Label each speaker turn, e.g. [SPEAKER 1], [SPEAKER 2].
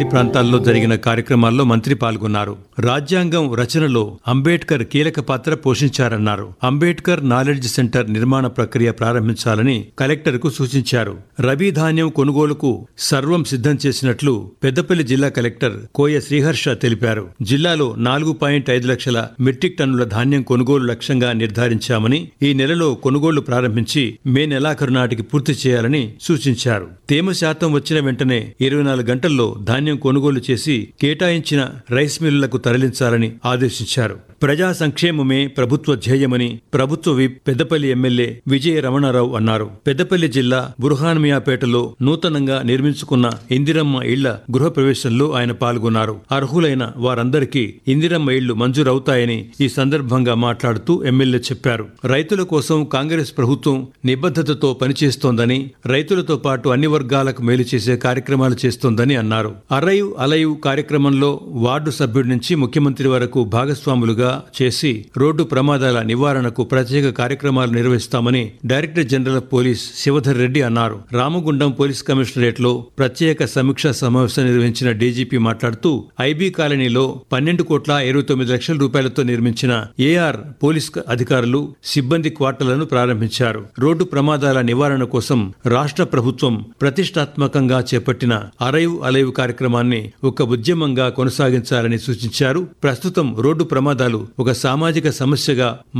[SPEAKER 1] లేని ప్రాంతాల్లో జరిగిన కార్యక్రమాల్లో మంత్రి పాల్గొన్నారు రాజ్యాంగం రచనలో అంబేద్కర్ కీలక పాత్ర పోషించారన్నారు అంబేద్కర్ నాలెడ్జ్ సెంటర్ నిర్మాణ ప్రక్రియ ప్రారంభించాలని కలెక్టర్కు సూచించారు రబీ ధాన్యం కొనుగోలుకు సర్వం సిద్ధం చేసినట్లు పెద్దపల్లి జిల్లా కలెక్టర్ కోయ శ్రీహర్ష తెలిపారు జిల్లాలో నాలుగు పాయింట్ ఐదు లక్షల మెట్రిక్ టన్నుల ధాన్యం కొనుగోలు లక్ష్యంగా నిర్ధారించామని ఈ నెలలో కొనుగోళ్లు ప్రారంభించి మే నెలాఖరు నాటికి పూర్తి చేయాలని సూచించారు తేమ శాతం వచ్చిన వెంటనే ఇరవై నాలుగు గంటల్లో ధాన్యం కొనుగోలు చేసి కేటాయించిన రైస్ మిల్లులకు తరలించాలని ఆదేశించారు ప్రజా సంక్షేమమే ప్రభుత్వ ధ్యేయమని ప్రభుత్వ విప్ పెద్దపల్లి ఎమ్మెల్యే విజయ రమణారావు అన్నారు పెద్దపల్లి జిల్లా బుర్హాన్మియాపేటలో నూతనంగా నిర్మించుకున్న ఇందిరమ్మ ఇళ్ల గృహ ప్రవేశంలో ఆయన పాల్గొన్నారు అర్హులైన వారందరికీ ఇందిరమ్మ ఇళ్లు మంజూరవుతాయని ఈ సందర్భంగా మాట్లాడుతూ ఎమ్మెల్యే చెప్పారు రైతుల కోసం కాంగ్రెస్ ప్రభుత్వం నిబద్ధతతో పనిచేస్తోందని రైతులతో పాటు అన్ని వర్గాలకు మేలు చేసే కార్యక్రమాలు చేస్తోందని అన్నారు అరైవ్ అలైవ్ కార్యక్రమంలో వార్డు సభ్యుడి నుంచి ముఖ్యమంత్రి వరకు భాగస్వాములుగా చేసి రోడ్డు ప్రమాదాల నివారణకు ప్రత్యేక కార్యక్రమాలు నిర్వహిస్తామని director general of police Shivadhar Reddy అన్నారు రామగుండం పోలీస్ కమిషనరేట్ లో ప్రత్యేక సమీక్షా సమావేశం నిర్వహించిన డీజీపీ మాట్లాడుతూ ఐబీ కాలనీలో పన్నెండు కోట్ల ఇరవై తొమ్మిది లక్షల రూపాయలతో నిర్మించిన ఏఆర్ పోలీస్ అధికారులు సిబ్బంది క్వార్టర్లను ప్రారంభించారు రోడ్డు ప్రమాదాల నివారణ కోసం రాష్ట్ర ప్రభుత్వం ప్రతిష్టాత్మకంగా చేపట్టిన అరైవ్ అలైవ్ కార్యక్రమాన్ని ఒక ఉద్యమంగా కొనసాగించాలని సూచించారు ప్రస్తుతం రోడ్డు ప్రమాదాలు ఒక సామాజిక సమస్యగా